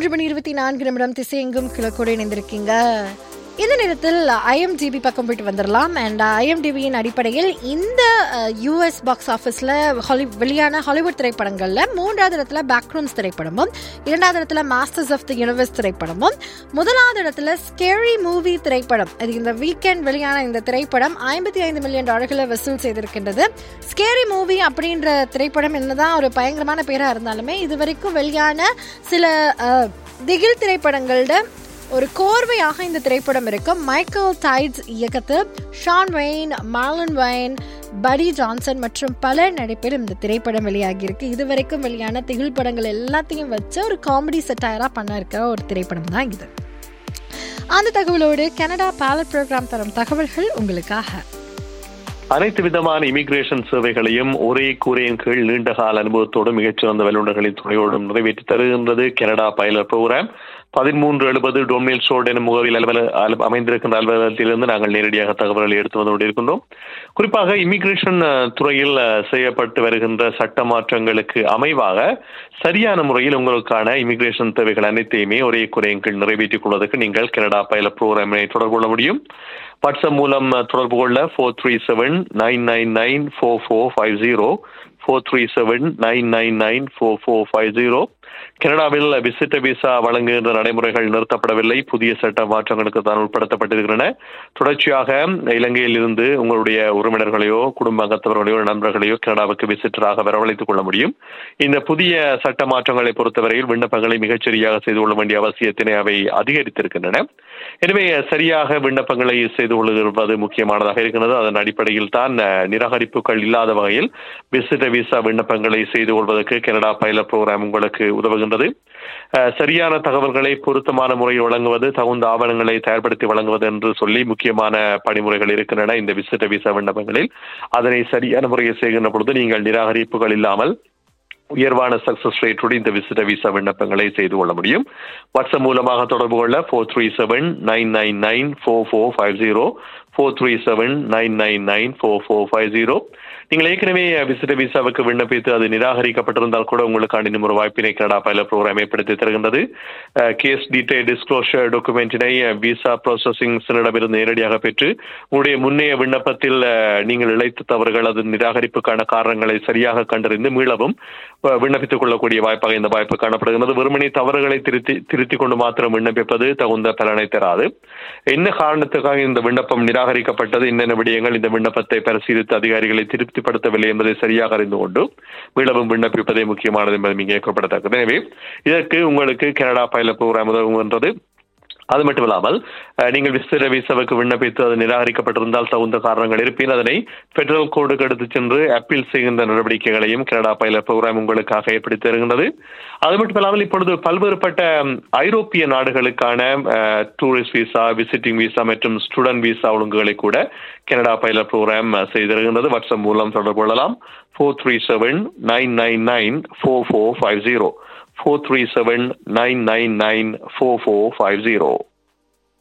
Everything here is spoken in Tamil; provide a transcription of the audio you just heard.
மூன்று மணி இருபத்தி நான்கு நிமிடம் திசையெங்கும் கிழக்கோடு இணைந்திருக்கீங்க இந்த நேரத்தில் ஐஎம்டிபி பக்கம் போயிட்டு வந்துடலாம் அண்ட் ஐஎம்டிபியின் அடிப்படையில் இந்த யூஎஸ் பாக்ஸ் ஆஃபீஸில் ஹாலி வெளியான ஹாலிவுட் திரைப்படங்களில் மூன்றாவது இடத்துல பேக்ரூம்ஸ் திரைப்படமும் இரண்டாவது இடத்துல மாஸ்டர்ஸ் ஆஃப் தி யூனிவர்ஸ் திரைப்படமும் முதலாவது இடத்துல ஸ்கேரி மூவி திரைப்படம் அது இந்த வீக்கெண்ட் வெளியான இந்த திரைப்படம் ஐம்பத்தி ஐந்து மில்லியன் டாலர்களை வசூல் செய்திருக்கின்றது ஸ்கேரி மூவி அப்படின்ற திரைப்படம் என்னதான் ஒரு பயங்கரமான பேராக இருந்தாலுமே இது வரைக்கும் வெளியான சில அஹ், திகில் திரைப்படங்களோட ஒரு கோர்வையாக இந்த திரைப்படம் இருக்கும் மைக்கேல் டைட்ஸ் இயக்கத்தில் ஷான் வெயின் மார்லன் வைன் படி ஜான்சன் மற்றும் பலர் நடிப்பில் இந்த திரைப்படம் வெளியாகியிருக்கு இதுவரைக்கும் வெளியான திகில் படங்கள் எல்லாத்தையும் வச்சு ஒரு காமெடி செட்டாயராக பண்ண இருக்கிற ஒரு திரைப்படம் தான் இது அந்த தகவலோடு கனடா பேலட் ப்ரோக்ராம் தரும் தகவல்கள் உங்களுக்காக அனைத்து விதமான இமிகிரேஷன் சேவைகளையும் ஒரே கூரையின் கீழ் நீண்ட கால அனுபவத்தோடும் மிகச்சிறந்த வல்லுநர்களின் துணையோடும் நிறைவேற்றி தருகின்றது கனடா பைலட் ப்ரோக்ராம் பதிமூன்று எழுபது டொன்மேல் ஷோட் எனும் முகவில் அலுவலக அலு- அமைந்திருக்கின்ற அலுவலகத்திலிருந்து நாங்கள் நேரடியாக தகவல்களை எடுத்து வந்து கொண்டிருக்கின்றோம் குறிப்பாக இமிகிரேஷன் அஹ், துறையில் அஹ், செய்யப்பட்டு வருகின்ற சட்ட மாற்றங்களுக்கு அமைவாக சரியான முறையில் உங்களுக்கான இமிகிரேஷன் தேவைகள் அனைத்தையுமே ஒரே குறையின் கீழ் நிறைவேற்றிக் கொள்வதற்கு நீங்கள் கனடா பைலட் ப்ரோக்ராமினை தொடர்பு கொள்ள முடியும் வாட்ஸ்அப் மூலம் அஹ், தொடர்பு கொள்ள four three seven nine nine nine four four five zero four three seven nine nine nine four four five zero கனடாவில் விசிட்ட விசா வழங்குகின்ற நடைமுறைகள் நிறுத்தப்படவில்லை புதிய சட்ட மாற்றங்களுக்கு தான் உட்படுத்தப்பட்டிருக்கின்றன தொடர்ச்சியாக இலங்கையில் இருந்து உங்களுடைய உறவினர்களையோ குடும்ப அங்கத்தவர்களையோ நண்பர்களையோ கனடாவுக்கு விசிட்டராக வரவழைத்துக் கொள்ள முடியும் இந்த புதிய சட்ட மாற்றங்களை பொறுத்தவரையில் விண்ணப்பங்களை மிகச்சரியாக செய்து கொள்ள வேண்டிய அவசியத்தினை அவை அதிகரித்திருக்கின்றன எனவே சரியாக விண்ணப்பங்களை செய்து கொள்வது முக்கியமானதாக இருக்கிறது அதன் அடிப்படையில் தான் அஹ், நிராகரிப்புகள் இல்லாத வகையில் விசிட்ட விசா விண்ணப்பங்களை செய்து கொள்வதற்கு கனடா பைலட் ப்ரோக்ராம் உங்களுக்கு உதவுகின்றது அஹ், சரியான தகவல்களை பொருத்தமான முறையில் வழங்குவது தகுந்த ஆவணங்களை தயார்படுத்தி வழங்குவது என்று சொல்லி முக்கியமான பணிமுறைகள் இருக்கின்றன இந்த விசிட்ட விசா விண்ணப்பங்களில் அதனை சரியான முறையில் செய்கின்ற பொழுது நீங்கள் நிராகரிப்புகள் இல்லாமல் உயர்வான சக்சஸ் ரேட்டோடு இந்த விசிட்ட விசா விண்ணப்பங்களை செய்து கொள்ள முடியும் வாட்ஸ்அப் மூலமாக தொடர்பு கொள்ள four three seven nine nine nine four four five zero four three seven nine nine nine four four five zero நீங்கள் ஏற்கனவே விசிட்ட விசாவுக்கு விண்ணப்பித்து அது நிராகரிக்கப்பட்டிருந்தால் கூட உங்களுக்கான இன்னும் ஒரு வாய்ப்பினை கனடா பைலட் ப்ரோக்ராம் ஏற்படுத்தி தருகின்றது கேஸ் டீடைல் டிஸ்க்ளோஷர் டாக்குமெண்டினை விசா ப்ராசஸிங் சிலரிடமிருந்து நேரடியாக பெற்று உங்களுடைய முன்னைய விண்ணப்பத்தில் அஹ், நீங்கள் இழைத்த தவறுகள் அது நிராகரிப்புக்கான காரணங்களை சரியாக கண்டறிந்து மீளவும் அஹ், விண்ணப்பித்துக் கொள்ளக்கூடிய வாய்ப்பாக இந்த வாய்ப்பு காணப்படுகிறது வெறுமனே தவறுகளை திருத்தி திருத்திக் கொண்டு மாத்திரம் விண்ணப்பிப்பது தகுந்த பலனை தராது என்ன காரணத்துக்காக இந்த விண்ணப்பம் நிராகரிக்கப்பட்டது என்னென்ன விடயங்கள் இந்த விண்ணப்பத்தை பரிசீலித்து அதிகாரிகளை திருப்திப்படுத்தவில்லை என்பதை சரியாக அறிந்து கொண்டு மீளவும் விண்ணப்பிப்பதே முக்கியமானது என்பது இங்கே குறிப்பிடத்தக்கது எனவே இதற்கு உங்களுக்கு கனடா பைலட் ப்ரோக்ராம் உதவுகின்றது அது மட்டும் இல்லாமல் அஹ், நீங்கள் விசிற விசாவுக்கு விண்ணப்பித்து அது நிராகரிக்கப்பட்டிருந்தால் தகுந்த காரணங்கள் இருப்பின் அதனை பெட்ரோல் கோடுக்கு எடுத்துச் சென்று அப்பீல் செய்கின்ற நடவடிக்கைகளையும் கனடா பைலட் ப்ரோக்ராம் உங்களுக்காக ஏற்படுத்தி தருகின்றது அது மட்டும் இல்லாமல் இப்பொழுது பல்வேறுபட்ட ம், ஐரோப்பிய நாடுகளுக்கான டூரிஸ்ட் விசா விசிட்டிங் விசா மற்றும் ஸ்டூடெண்ட் விசா ஒழுங்குகளை கூட கனடா பைலட் ப்ரோக்ராம் செய்திருக்கின்றது வாட்ஸ்அப் மூலம் தொடர்பு கொள்ளலாம் four three seven nine nine nine four four five zero four three seven nine nine nine four four five zero